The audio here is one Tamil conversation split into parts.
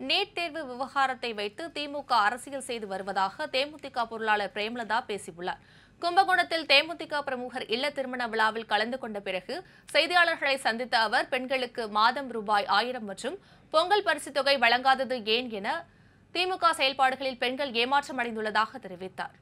நீட் தேர்வு விவகாரத்தை வைத்து திமுக அரசியல் செய்து வருவதாக தேமுதிக பொருளாளர் பிரேமலதா பேசியுள்ளார் கும்பகோணத்தில் தேமுதிக பிரமுகர் இல்ல திருமண விழாவில் கலந்து கொண்ட பிறகு செய்தியாளர்களை சந்தித்த அவர் பெண்களுக்கு மாதம் ரூபாய் ஆயிரம் மற்றும் பொங்கல் பரிசுத் தொகை வழங்காதது ஏன் என திமுக செயல்பாடுகளில் பெண்கள் ஏமாற்றம் அடைந்துள்ளதாக தெரிவித்தார்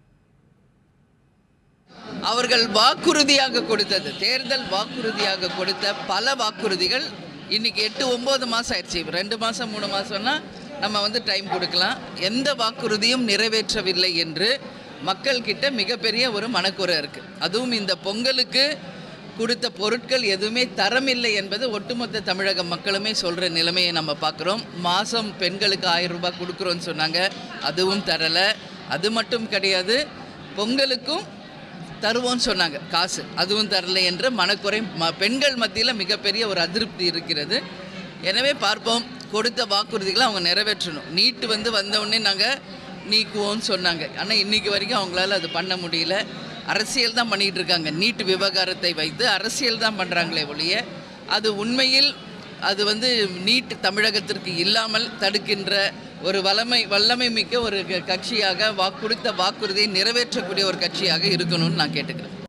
அவர்கள் வாக்குறுதியாக கொடுத்தது தேர்தல் வாக்குறுதியாக கொடுத்த பல வாக்குறுதிகள் இன்னைக்கு எட்டு ஒம்பது மாதம் ஆயிடுச்சு ரெண்டு மாதம் மூணு மாதம்னா நம்ம வந்து டைம் கொடுக்கலாம் எந்த வாக்குறுதியும் நிறைவேற்றவில்லை என்று மக்கள்கிட்ட மிகப்பெரிய ஒரு மனக்குறை இருக்குது அதுவும் இந்த பொங்கலுக்கு கொடுத்த பொருட்கள் எதுவுமே தரமில்லை என்பது ஒட்டுமொத்த தமிழக மக்களுமே சொல்கிற நிலைமையை நம்ம பார்க்குறோம் மாதம் பெண்களுக்கு ஆயிரம் ரூபாய் கொடுக்குறோன்னு சொன்னாங்க அதுவும் தரலை அது மட்டும் கிடையாது பொங்கலுக்கும் தருவோம்னு சொன்னாங்க காசு அதுவும் தரலை என்ற மனக்குறை ம பெண்கள் மத்தியில் மிகப்பெரிய ஒரு அதிருப்தி இருக்கிறது எனவே பார்ப்போம் கொடுத்த வாக்குறுதிகளை அவங்க நிறைவேற்றணும் நீட்டு வந்து வந்தவுடனே நாங்கள் நீக்குவோம்னு சொன்னாங்க ஆனால் இன்னைக்கு வரைக்கும் அவங்களால அது பண்ண முடியல அரசியல் தான் பண்ணிகிட்டு இருக்காங்க நீட் விவகாரத்தை வைத்து அரசியல் தான் பண்ணுறாங்களே ஒழிய அது உண்மையில் அது வந்து நீட் தமிழகத்திற்கு இல்லாமல் தடுக்கின்ற ஒரு வல்லமை வல்லமை மிக்க ஒரு க- கட்சியாக வாக்கு கொடுத்த வாக்குறுதியை நிறைவேற்றக்கூடிய ஒரு கட்சியாக இருக்கணும்னு நான் கேட்டுக்கிறேன்